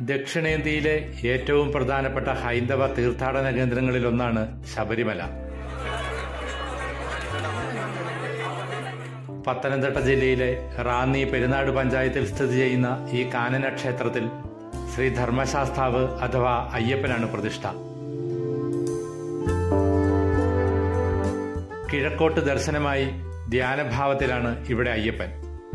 ദക്ഷിണേന്ത്യയിലെ ഏറ്റവും പ്രധാനപ്പെട്ട ഹൈന്ദവ തീർത്ഥാടന കേന്ദ്രങ്ങളിലൊന്നാണ് ശബരിമല പത്തനംതിട്ട ജില്ലയിലെ റാന്നി പെരുന്നാട് പഞ്ചായത്തിൽ സ്ഥിതി ചെയ്യുന്ന ഈ കാനന ക്ഷേത്രത്തിൽ ശ്രീ ധർമ്മശാസ്താവ് അഥവാ അയ്യപ്പനാണ് പ്രതിഷ്ഠ കിഴക്കോട്ട് ദർശനമായി ധ്യാനഭാവത്തിലാണ് ഇവിടെ അയ്യപ്പൻ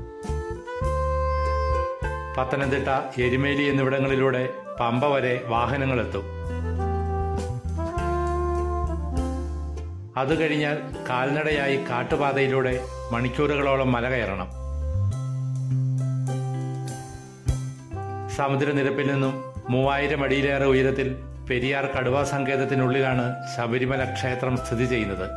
പത്തനംതിട്ട എരുമേലി എന്നിവിടങ്ങളിലൂടെ പമ്പ വരെ വാഹനങ്ങളെത്തും അത് കഴിഞ്ഞാൽ കാൽനടയായി കാട്ടുപാതയിലൂടെ മണിക്കൂറുകളോളം മല കയറണം സമുദ്രനിരപ്പിൽ നിന്നും മൂവായിരം അടിയിലേറെ ഉയരത്തിൽ പെരിയാർ കടുവാ സങ്കേതത്തിനുള്ളിലാണ് ശബരിമല ക്ഷേത്രം സ്ഥിതി ചെയ്യുന്നത്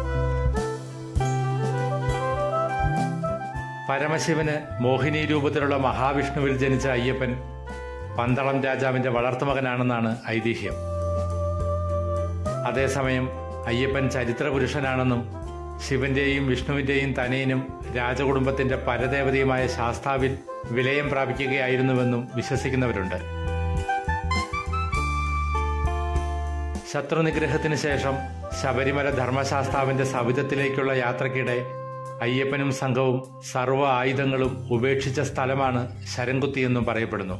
പരമശിവന് മോഹിനി രൂപത്തിലുള്ള മഹാവിഷ്ണുവിൽ ജനിച്ച അയ്യപ്പൻ പന്തളം രാജാവിന്റെ വളർത്തുമകനാണെന്നാണ് ഐതിഹ്യം അതേസമയം അയ്യപ്പൻ ചരിത്രപുരുഷനാണെന്നും ശിവന്റെയും വിഷ്ണുവിന്റെയും തനയനും രാജകുടുംബത്തിന്റെ പരദേവതയുമായ ശാസ്താവിൽ വിലയം പ്രാപിക്കുകയായിരുന്നുവെന്നും വിശ്വസിക്കുന്നവരുണ്ട് ശത്രുനിഗ്രഹത്തിന് ശേഷം ശബരിമല ധർമ്മശാസ്താവിന്റെ സവിധത്തിലേക്കുള്ള യാത്രക്കിടെ അയ്യപ്പനും സംഘവും സർവ്വ ആയുധങ്ങളും ഉപേക്ഷിച്ച സ്ഥലമാണ് ശരംകുത്തിയെന്നും പറയപ്പെടുന്നു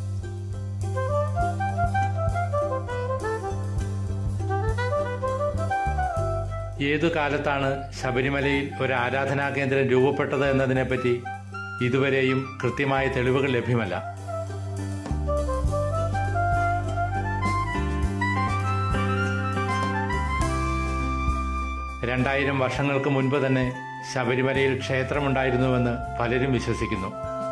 ഏതു കാലത്താണ് ശബരിമലയിൽ ഒരു ആരാധനാ കേന്ദ്രം രൂപപ്പെട്ടത് എന്നതിനെപ്പറ്റി ഇതുവരെയും കൃത്യമായ തെളിവുകൾ ലഭ്യമല്ല രണ്ടായിരം വർഷങ്ങൾക്ക് മുൻപ് തന്നെ ശബരിമലയിൽ ക്ഷേത്രമുണ്ടായിരുന്നുവെന്ന് പലരും വിശ്വസിക്കുന്നു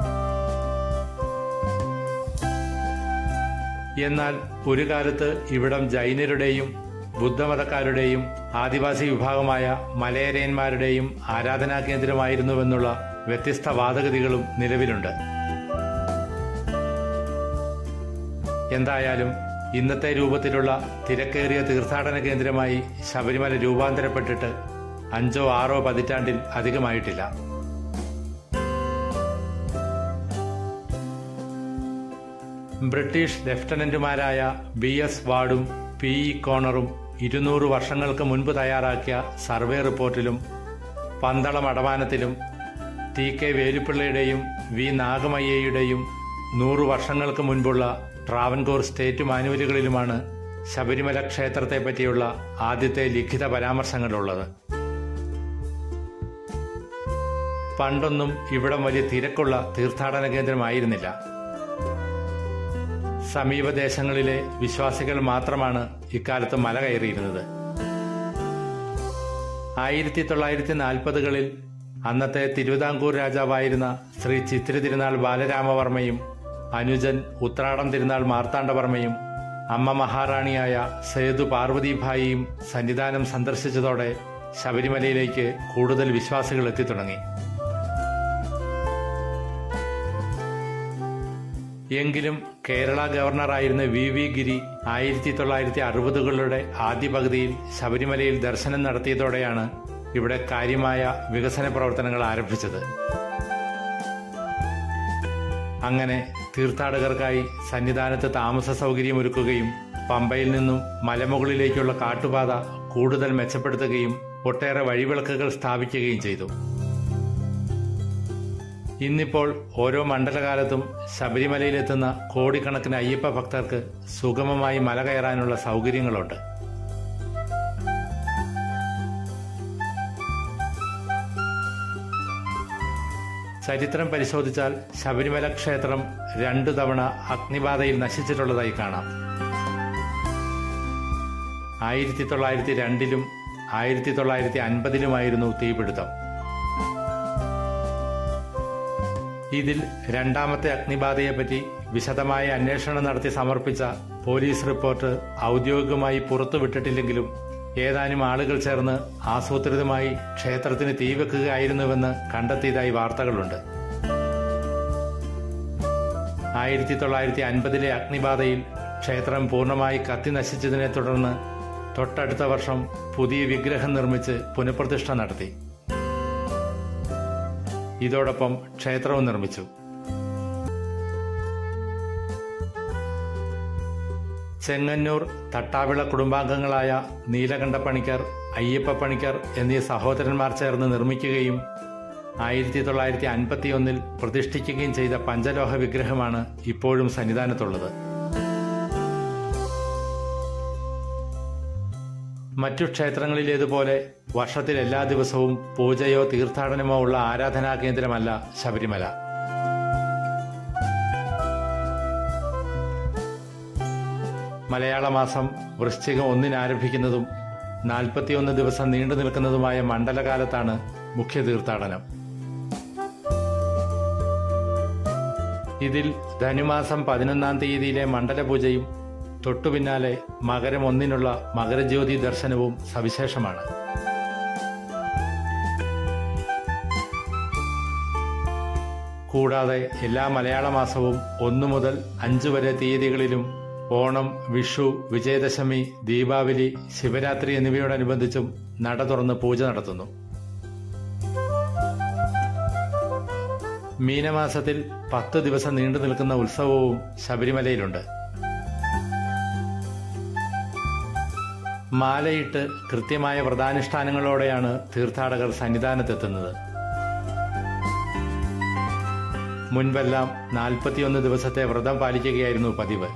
എന്നാൽ ഒരു കാലത്ത് ഇവിടം ജൈനരുടെയും ബുദ്ധമതക്കാരുടെയും ആദിവാസി വിഭാഗമായ മലയരയന്മാരുടെയും ആരാധനാ കേന്ദ്രമായിരുന്നുവെന്നുള്ള വ്യത്യസ്ത വാദഗതികളും നിലവിലുണ്ട് എന്തായാലും ഇന്നത്തെ രൂപത്തിലുള്ള തിരക്കേറിയ തീർത്ഥാടന കേന്ദ്രമായി ശബരിമല രൂപാന്തരപ്പെട്ടിട്ട് അഞ്ചോ ആറോ പതിറ്റാണ്ടിൽ അധികമായിട്ടില്ല ബ്രിട്ടീഷ് ലഫ്റ്റനന്റുമാരായ ബി എസ് വാർഡും പി ഇ കോണറും ഇരുന്നൂറ് വർഷങ്ങൾക്ക് മുൻപ് തയ്യാറാക്കിയ സർവേ റിപ്പോർട്ടിലും പന്തളം അടവാനത്തിലും ടി കെ വേലുപ്പിള്ളയുടെയും വി നാഗമയ്യയുടെയും നൂറു വർഷങ്ങൾക്ക് മുൻപുള്ള ട്രാവൻകൂർ സ്റ്റേറ്റ് മാനുവലുകളിലുമാണ് ശബരിമല ക്ഷേത്രത്തെ പറ്റിയുള്ള ആദ്യത്തെ ലിഖിത പരാമർശങ്ങളുള്ളത് പണ്ടൊന്നും ഇവിടം വലിയ തിരക്കുള്ള തീർത്ഥാടന കേന്ദ്രമായിരുന്നില്ല സമീപദേശങ്ങളിലെ വിശ്വാസികൾ മാത്രമാണ് ഇക്കാലത്ത് മല കയറിയിരുന്നത് ആയിരത്തി തൊള്ളായിരത്തി നാൽപ്പതുകളിൽ അന്നത്തെ തിരുവിതാംകൂർ രാജാവായിരുന്ന ശ്രീ ചിത്ര തിരുനാൾ ബാലരാമവർമ്മയും അനുജൻ ഉത്രാടം തിരുനാൾ മാർത്താണ്ഡവർമ്മയും അമ്മ മഹാറാണിയായ സേതു പാർവതിഭായിയും സന്നിധാനം സന്ദർശിച്ചതോടെ ശബരിമലയിലേക്ക് കൂടുതൽ വിശ്വാസികൾ എത്തിത്തുടങ്ങി എങ്കിലും കേരള ഗവർണറായിരുന്ന വി വി ഗിരി ആയിരത്തി തൊള്ളായിരത്തി അറുപതുകളുടെ ആദ്യ പകുതിയിൽ ശബരിമലയിൽ ദർശനം നടത്തിയതോടെയാണ് ഇവിടെ കാര്യമായ വികസന പ്രവർത്തനങ്ങൾ ആരംഭിച്ചത് അങ്ങനെ തീർത്ഥാടകർക്കായി സന്നിധാനത്ത് താമസ സൗകര്യമൊരുക്കുകയും പമ്പയിൽ നിന്നും മലമുകളിലേക്കുള്ള കാട്ടുപാത കൂടുതൽ മെച്ചപ്പെടുത്തുകയും ഒട്ടേറെ വഴിവിളക്കുകൾ സ്ഥാപിക്കുകയും ചെയ്തു ഇന്നിപ്പോൾ ഓരോ മണ്ഡലകാലത്തും ശബരിമലയിലെത്തുന്ന കോടിക്കണക്കിന് അയ്യപ്പ ഭക്തർക്ക് സുഗമമായി മല കയറാനുള്ള സൗകര്യങ്ങളുണ്ട് ചരിത്രം പരിശോധിച്ചാൽ ശബരിമല ക്ഷേത്രം രണ്ടു തവണ അഗ്നിബാധയിൽ നശിച്ചിട്ടുള്ളതായി കാണാം ആയിരത്തി തൊള്ളായിരത്തി രണ്ടിലും ആയിരത്തി തൊള്ളായിരത്തി അൻപതിലുമായിരുന്നു തീപിടുത്തം ഇതിൽ രണ്ടാമത്തെ അഗ്നിബാധയെപ്പറ്റി വിശദമായ അന്വേഷണം നടത്തി സമർപ്പിച്ച പോലീസ് റിപ്പോർട്ട് ഔദ്യോഗികമായി പുറത്തുവിട്ടിട്ടില്ലെങ്കിലും ഏതാനും ആളുകൾ ചേർന്ന് ആസൂത്രിതമായി ക്ഷേത്രത്തിന് തീവെക്കുകയായിരുന്നുവെന്ന് കണ്ടെത്തിയതായി വാർത്തകളുണ്ട് ആയിരത്തി തൊള്ളായിരത്തി അൻപതിലെ അഗ്നിബാധയിൽ ക്ഷേത്രം പൂർണ്ണമായി കത്തി നശിച്ചതിനെ തുടർന്ന് തൊട്ടടുത്ത വർഷം പുതിയ വിഗ്രഹം നിർമ്മിച്ച് പുനഃപ്രതിഷ്ഠ നടത്തി ഇതോടൊപ്പം ക്ഷേത്രവും നിർമ്മിച്ചു ചെങ്ങന്നൂർ തട്ടാവിള കുടുംബാംഗങ്ങളായ നീലകണ്ഠ പണിക്കർ അയ്യപ്പ പണിക്കർ എന്നീ സഹോദരന്മാർ ചേർന്ന് നിർമ്മിക്കുകയും ആയിരത്തി തൊള്ളായിരത്തി അൻപത്തി ഒന്നിൽ പ്രതിഷ്ഠിക്കുകയും ചെയ്ത പഞ്ചലോഹ വിഗ്രഹമാണ് ഇപ്പോഴും സന്നിധാനത്തുള്ളത് മറ്റു ക്ഷേത്രങ്ങളിലേതുപോലെ വർഷത്തിൽ എല്ലാ ദിവസവും പൂജയോ തീർത്ഥാടനമോ ഉള്ള ആരാധനാ കേന്ദ്രമല്ല ശബരിമല മലയാള മാസം വൃശ്ചികം ഒന്നിന് ആരംഭിക്കുന്നതും നാൽപ്പത്തിയൊന്ന് ദിവസം നീണ്ടു നിൽക്കുന്നതുമായ മണ്ഡലകാലത്താണ് മുഖ്യ തീർത്ഥാടനം ഇതിൽ ധനുമാസം പതിനൊന്നാം തീയതിയിലെ മണ്ഡലപൂജയും തൊട്ടുപിന്നാലെ മകരം ഒന്നിനുള്ള മകരജ്യോതി ദർശനവും സവിശേഷമാണ് കൂടാതെ എല്ലാ മലയാള മാസവും ഒന്നു മുതൽ അഞ്ചു വരെ തീയതികളിലും ഓണം വിഷു വിജയദശമി ദീപാവലി ശിവരാത്രി എന്നിവയോടനുബന്ധിച്ചും നട തുറന്ന് പൂജ നടത്തുന്നു മീനമാസത്തിൽ പത്ത് ദിവസം നീണ്ടു നിൽക്കുന്ന ഉത്സവവും ശബരിമലയിലുണ്ട് മാലയിട്ട് കൃത്യമായ വ്രതാനുഷ്ഠാനങ്ങളോടെയാണ് തീർത്ഥാടകർ സന്നിധാനത്തെത്തുന്നത് മുൻപെല്ലാം നാൽപ്പത്തിയൊന്ന് ദിവസത്തെ വ്രതം പാലിക്കുകയായിരുന്നു പതിവ്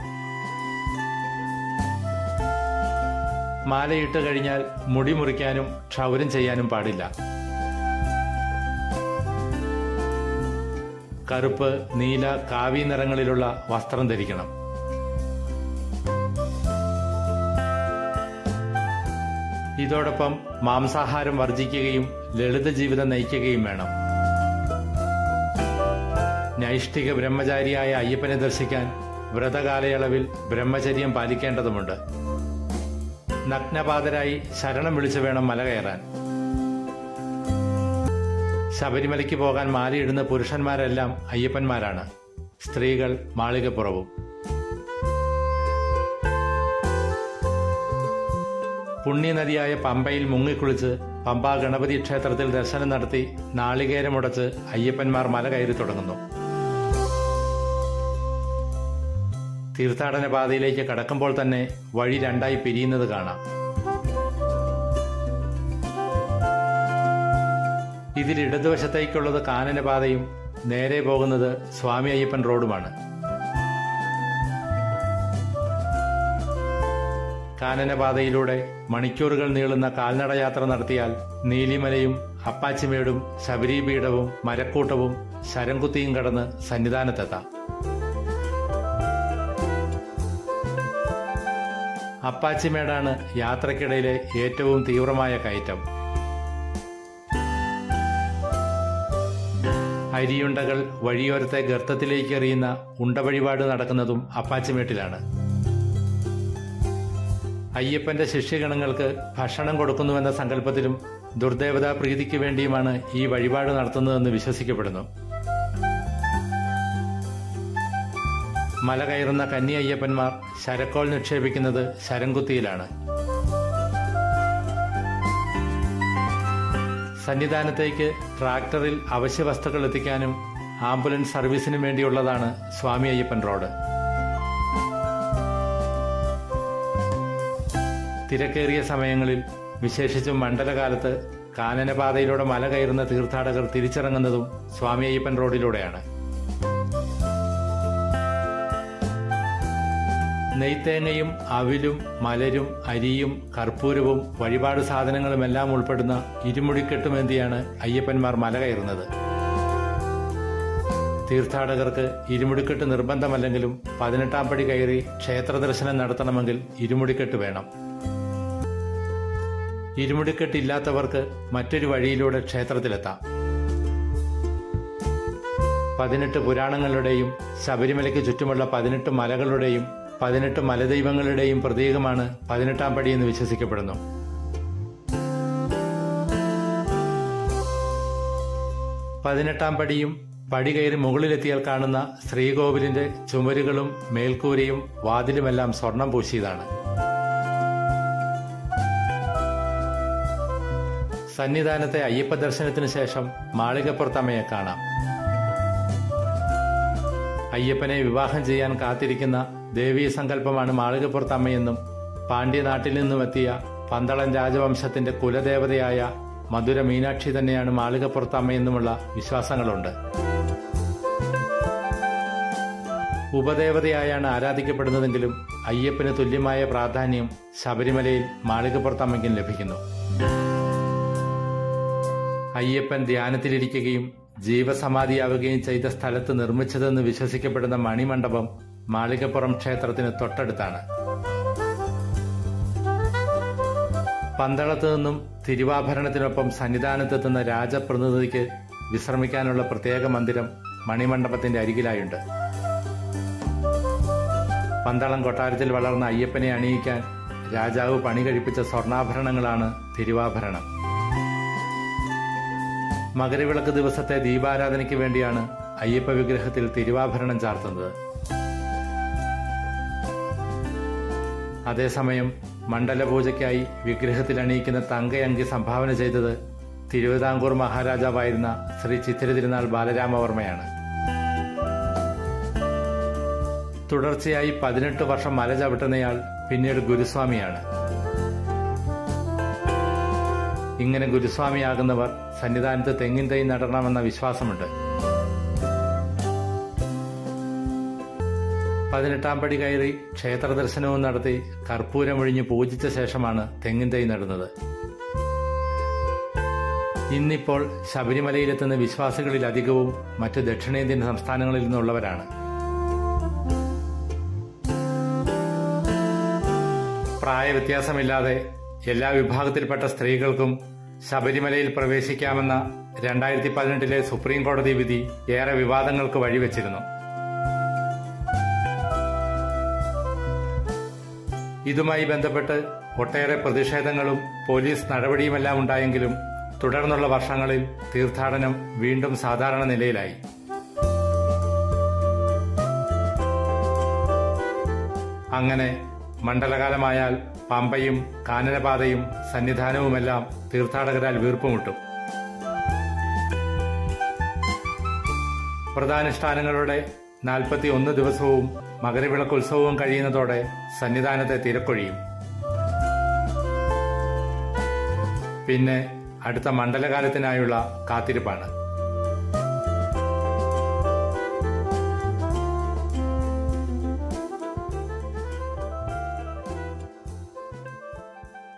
മാലയിട്ട് കഴിഞ്ഞാൽ മുടി മുറിക്കാനും ക്ഷൗരം ചെയ്യാനും പാടില്ല കറുപ്പ് നീല കാവി നിറങ്ങളിലുള്ള വസ്ത്രം ധരിക്കണം ഇതോടൊപ്പം മാംസാഹാരം വർജിക്കുകയും ലളിത ജീവിതം നയിക്കുകയും വേണം നൈഷ്ഠിക ബ്രഹ്മചാരിയായ അയ്യപ്പനെ ദർശിക്കാൻ വ്രതകാലയളവിൽ ബ്രഹ്മചര്യം പാലിക്കേണ്ടതുണ്ട് നഗ്നപാതരായി ശരണം വിളിച്ചു വേണം മല കയറാൻ ശബരിമലയ്ക്ക് പോകാൻ മാലയിടുന്ന പുരുഷന്മാരെല്ലാം അയ്യപ്പന്മാരാണ് സ്ത്രീകൾ മാളികപ്പുറവും പുണ്യനദിയായ പമ്പയിൽ മുങ്ങിക്കുളിച്ച് പമ്പ ഗണപതി ക്ഷേത്രത്തിൽ ദർശനം നടത്തി നാളികേരമുടച്ച് അയ്യപ്പന്മാർ മല കയറി തുടങ്ങുന്നു തീർത്ഥാടന പാതയിലേക്ക് കടക്കുമ്പോൾ തന്നെ വഴി രണ്ടായി പിരിയുന്നത് കാണാം ഇതിൽ ഇടതുവശത്തേക്കുള്ളത് കാനനപാതയും നേരെ പോകുന്നത് സ്വാമി അയ്യപ്പൻ റോഡുമാണ് കാനനപാതയിലൂടെ മണിക്കൂറുകൾ നീളുന്ന കാൽനടയാത്ര നടത്തിയാൽ നീലിമലയും അപ്പാച്ചിമേടും ശബരിപീഠവും മരക്കൂട്ടവും ശരംകുത്തിയും കടന്ന് സന്നിധാനത്തെത്താം അപ്പാച്ചിമേടാണ് യാത്രക്കിടയിലെ ഏറ്റവും തീവ്രമായ കയറ്റം അരിയുണ്ടകൾ വഴിയോരത്തെ ഗർത്തത്തിലേക്ക് എറിയുന്ന ഉണ്ട വഴിപാട് നടക്കുന്നതും അപ്പാച്ചിമേട്ടിലാണ് അയ്യപ്പന്റെ ശിഷ്യഗണങ്ങൾക്ക് ഭക്ഷണം കൊടുക്കുന്നുവെന്ന സങ്കല്പത്തിലും ദുർദേവതാ പ്രീതിക്ക് വേണ്ടിയുമാണ് ഈ വഴിപാട് നടത്തുന്നതെന്ന് വിശ്വസിക്കപ്പെടുന്നു മല കയറുന്ന കന്നി അയ്യപ്പന്മാർ ശരക്കോൾ നിക്ഷേപിക്കുന്നത് ശരംകുത്തിയിലാണ് സന്നിധാനത്തേക്ക് ട്രാക്ടറിൽ അവശ്യ വസ്തുക്കൾ എത്തിക്കാനും ആംബുലൻസ് സർവീസിനും വേണ്ടിയുള്ളതാണ് സ്വാമി അയ്യപ്പൻ റോഡ് തിരക്കേറിയ സമയങ്ങളിൽ വിശേഷിച്ചും മണ്ഡലകാലത്ത് കാനനപാതയിലൂടെ മല കയറുന്ന തീർത്ഥാടകർ തിരിച്ചിറങ്ങുന്നതും സ്വാമി അയ്യപ്പൻ റോഡിലൂടെയാണ് നെയ്ത്തേങ്ങയും അവിലും മലരും അരിയും കർപ്പൂരവും വഴിപാട് സാധനങ്ങളുമെല്ലാം ഉൾപ്പെടുന്ന ഇരുമുടിക്കെട്ടുമേന്തിയാണ് അയ്യപ്പന്മാർ മല കയറുന്നത് തീർത്ഥാടകർക്ക് ഇരുമുടിക്കെട്ട് നിർബന്ധമല്ലെങ്കിലും പതിനെട്ടാം പടി കയറി ക്ഷേത്ര ദർശനം നടത്തണമെങ്കിൽ ഇരുമുടിക്കെട്ട് വേണം ഇരുമുടിക്കെട്ടില്ലാത്തവർക്ക് മറ്റൊരു വഴിയിലൂടെ ക്ഷേത്രത്തിലെത്താം പതിനെട്ട് പുരാണങ്ങളുടെയും ശബരിമലയ്ക്ക് ചുറ്റുമുള്ള പതിനെട്ട് മലകളുടെയും പതിനെട്ട് മലദൈവങ്ങളുടെയും പ്രതീകമാണ് പതിനെട്ടാം പടി എന്ന് വിശ്വസിക്കപ്പെടുന്നു പതിനെട്ടാം പടിയും പടി കയറി മുകളിലെത്തിയാൽ കാണുന്ന ശ്രീകോവിലിന്റെ ചുമരുകളും മേൽക്കൂരയും വാതിലുമെല്ലാം സ്വർണം പൂശിയതാണ് സന്നിധാനത്തെ അയ്യപ്പ ദർശനത്തിന് ശേഷം മാളികപ്പുറത്തമ്മയെ കാണാം അയ്യപ്പനെ വിവാഹം ചെയ്യാൻ കാത്തിരിക്കുന്ന ദേവീ സങ്കല്പമാണ് മാളികപ്പുറത്തമ്മയെന്നും പാണ്ഡ്യനാട്ടിൽ നിന്നുമെത്തിയ പന്തളം രാജവംശത്തിന്റെ കുലദേവതയായ മധുര മീനാക്ഷി തന്നെയാണ് മാളികപ്പുറത്തമ്മയെന്നുമുള്ള വിശ്വാസങ്ങളുണ്ട് ഉപദേവതയായാണ് ആരാധിക്കപ്പെടുന്നതെങ്കിലും അയ്യപ്പന് തുല്യമായ പ്രാധാന്യം ശബരിമലയിൽ മാളികപ്പുറത്തമ്മയ്ക്കും ലഭിക്കുന്നു അയ്യപ്പൻ ധ്യാനത്തിലിരിക്കുകയും ജീവസമാധിയാവുകയും ചെയ്ത സ്ഥലത്ത് നിർമ്മിച്ചതെന്ന് വിശ്വസിക്കപ്പെടുന്ന മണിമണ്ഡപം മാളികപ്പുറം ക്ഷേത്രത്തിന് തൊട്ടടുത്താണ് പന്തളത്ത് നിന്നും തിരുവാഭരണത്തിനൊപ്പം സന്നിധാനത്തെത്തുന്ന രാജപ്രതിനിധിക്ക് വിശ്രമിക്കാനുള്ള പ്രത്യേക മന്ദിരം മണിമണ്ഡപത്തിന്റെ അരികിലായുണ്ട് പന്തളം കൊട്ടാരത്തിൽ വളർന്ന അയ്യപ്പനെ അണിയിക്കാൻ രാജാവ് പണി കഴിപ്പിച്ച സ്വർണ്ണാഭരണങ്ങളാണ് തിരുവാഭരണം മകരവിളക്ക് ദിവസത്തെ ദീപാരാധനയ്ക്ക് വേണ്ടിയാണ് അയ്യപ്പ വിഗ്രഹത്തിൽ തിരുവാഭരണം ചാർത്തുന്നത് അതേസമയം മണ്ഡലപൂജയ്ക്കായി വിഗ്രഹത്തിൽ അണിയിക്കുന്ന തങ്കയങ്കി സംഭാവന ചെയ്തത് തിരുവിതാംകൂർ മഹാരാജാവായിരുന്ന ശ്രീ ചിത്തിര തിരുനാൾ ബാലരാമവർമ്മയാണ് തുടർച്ചയായി പതിനെട്ട് വർഷം മല ചവിട്ടുന്നയാൾ പിന്നീട് ഗുരുസ്വാമിയാണ് ഇങ്ങനെ ഗുരുസ്വാമിയാകുന്നവർ സന്നിധാനത്ത് തെങ്ങിൻ തൈ നടണമെന്ന വിശ്വാസമുണ്ട് പതിനെട്ടാം പടി കയറി ക്ഷേത്ര ദർശനവും നടത്തി കർപ്പൂരമൊഴിഞ്ഞ് പൂജിച്ച ശേഷമാണ് തെങ്ങിൻ തൈ നടുന്നത് ഇന്നിപ്പോൾ ശബരിമലയിലെത്തുന്ന വിശ്വാസികളിലധികവും മറ്റ് ദക്ഷിണേന്ത്യൻ സംസ്ഥാനങ്ങളിൽ നിന്നുള്ളവരാണ് പ്രായവ്യത്യാസമില്ലാതെ എല്ലാ വിഭാഗത്തിൽപ്പെട്ട സ്ത്രീകൾക്കും ശബരിമലയിൽ പ്രവേശിക്കാമെന്ന രണ്ടായിരത്തി പതിനെട്ടിലെ സുപ്രീം കോടതി വിധി ഏറെ വിവാദങ്ങൾക്ക് വഴിവെച്ചിരുന്നു ഇതുമായി ബന്ധപ്പെട്ട് ഒട്ടേറെ പ്രതിഷേധങ്ങളും പോലീസ് നടപടിയുമെല്ലാം ഉണ്ടായെങ്കിലും തുടർന്നുള്ള വർഷങ്ങളിൽ തീർത്ഥാടനം വീണ്ടും സാധാരണ നിലയിലായി അങ്ങനെ മണ്ഡലകാലമായാൽ പമ്പയും കാനനപാതയും സന്നിധാനവുമെല്ലാം തീർത്ഥാടകരാൽ വീർപ്പുമുട്ടും പ്രധാനുഷ്ഠാനങ്ങളുടെ നാൽപ്പത്തി ഒന്ന് ദിവസവും മകരവിളക്ക് ഉത്സവവും കഴിയുന്നതോടെ സന്നിധാനത്തെ തിരക്കൊഴിയും പിന്നെ അടുത്ത മണ്ഡലകാലത്തിനായുള്ള കാത്തിരിപ്പാണ്